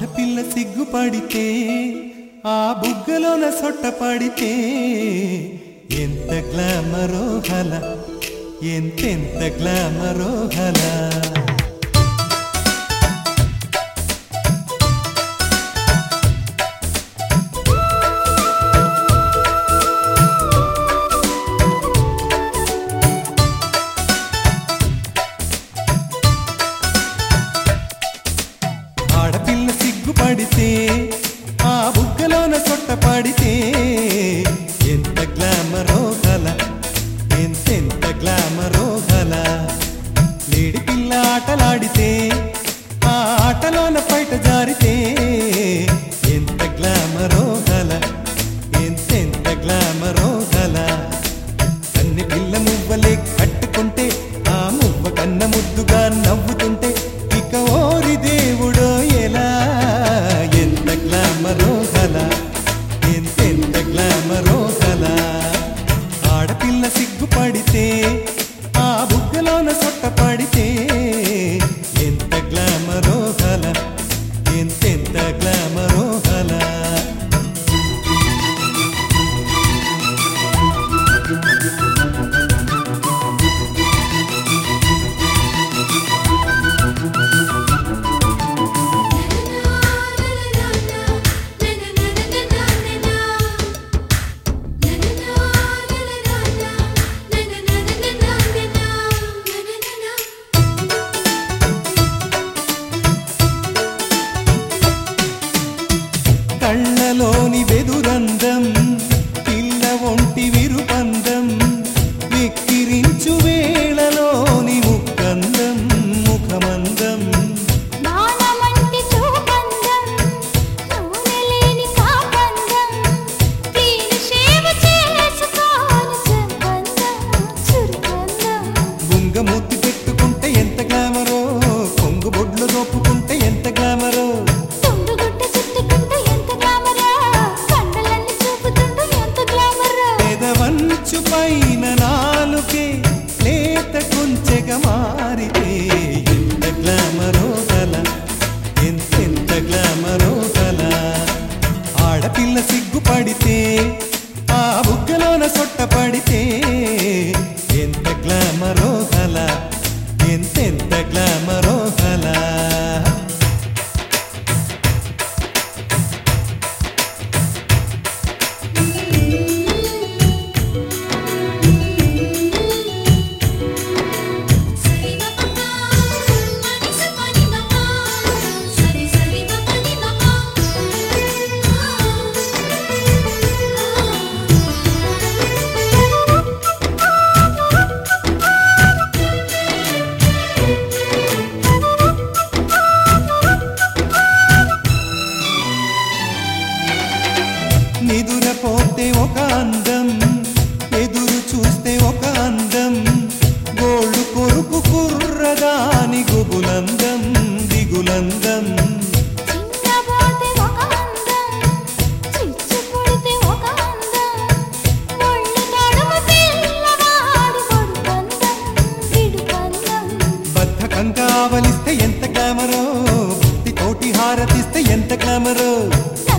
ఆడపిల్ల సిగ్గుపడితే ఆ బుగ్గలోన సొట్ట పడితే ఎంత గ్లామరో హల ఎంతెంత గ్లామరో హల ఆడపిల్ల సిగ్గుపడితే ఆ బుగ్గలోన సొట్ట పడితే ఎంత గ్లామరో గల ఎంతెంత గ్లామరో గల లేడి పిల్ల ఆటలాడితే ఆ ఆటలోన బయట జారితే ఎంత గ్లామరో గల ఎంతెంత గ్లామరో గల కన్ని పిల్ల మువ్వలే కట్టుకుంటే ఆ మువ్వ కన్న ముద్దుగా నవ్వుతుంటే ఇక ఓరి దేవుడో ఎలా ఎంత గ్లామరో గల ఎంతెంత గ్లామరో గల ఆడపిల్ల సిగ్గుపడితే ఆ బుగ్గలోన సొట్ట పడితే ఎంత గ్లామరో గల ఎంతెంత గ్లామరో గల కళ్ళలోని వెదురందం పిల్ల ఒంటి విరుపందం వెక్కిరించు వేళలోని ముక్కందం ముఖమందం నానమంటి చూపందం నూనెలేని కాపందం తీరు సేవ చేసుకోను సంబంధం చురుకందం బుంగ మూతి పెట్టుకుంటే ఎంత గ్లామరో కొంగు బొడ్లు దోపుకుంటే ఎంత గ్లామరో తుండుగుడ్డ చుట్టుకుంటే ఎంత గ్లామరా కండలన్నీ చూపుతుంటే ఎంత గ్లామరా పెదవంచు పైన నాలుకే లేత కొంచెగా మారితే ఎంత గ్లామరో గల ఎంతెంత గ్లామరో గల ఆడపిల్ల సిగ్గుపడితే ఆ బుగ్గలోన సొట్ట పడితే ఎంత గ్లామరో గల ఎంతెంత గ్లామరో గల సరి గపప మని సపని గప సరి సరి గపని గప నిదురపోతే ఒక అందం ఎదురు చూస్తే ఒక అందం గోళ్ళు కొరుకు కుర్రదాని గుబులందం దిగులందం చిన్నబోతే ఒక అందం చిచ్చు పుడితే ఒక అందం ఒళ్ళు తడుము పిల్లవాడి కొడుకందం విడుకందం బద్ధకంగా ఆవలిస్తే ఎంత గ్లామరో భక్తి తోటి హారతిస్తే ఎంత గ్లామరో